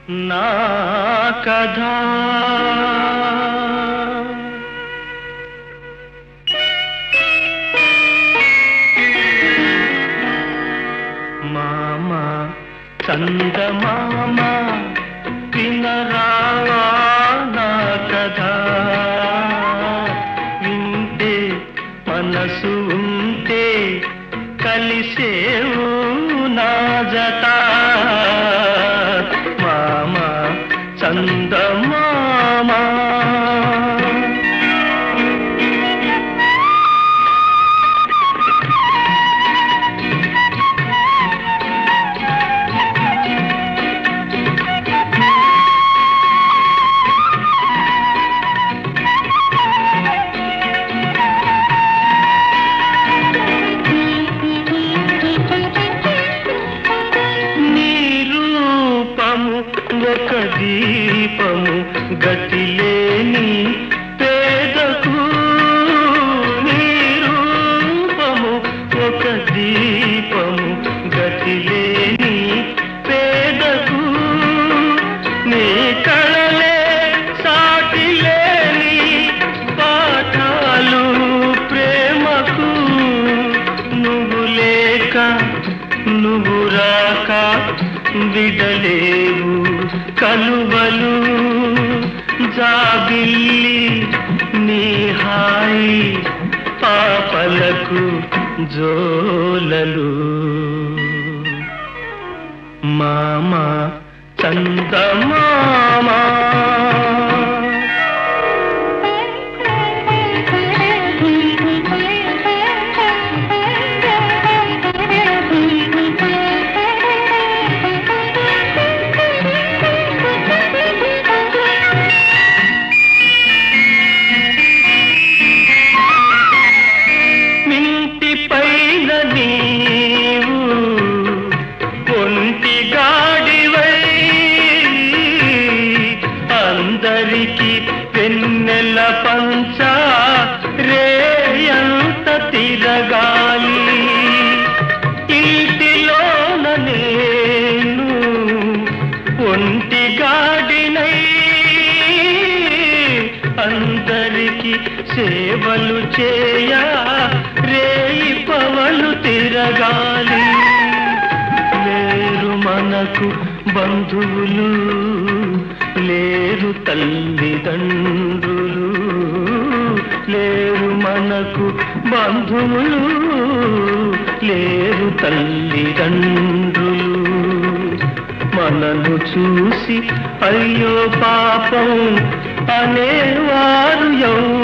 నా కథ మామ చందమామ వినరావా నా కథ వింటే మనసు ఉంటే కలిసేవు నా జత మామ చందమామ నీ రూపము ఒక దీపము గతిలేని పేదకు నీ రూపము ఒక దీపము గతిలేని పేదకు నీ కళలే సాటిలేని పాఠాలు ప్రేమకు నువ్వు లేక నువ్వు రాక విడలేవు కలువలు జాబిల్లి నీ హాయి పాపలకు జోలలు మామ చందమామా మింటి పైన నీవు ఒంటి గాడివై అందరికి పెన్నెల పంచ రేయంత తిరగాలి ఇంటిలోన నేను ఒంటి గాడినై అందరికి సేవలు చేయ రేయి పవలు తిరగాలి లేరు మనకు బంధువులు లేరు తల్లిదండ్రులు లేరు మనకు బంధువులు లేరు తల్లిదండ్రులు మనను చూసి అయ్యో పాపం అనేవారు ఎవరు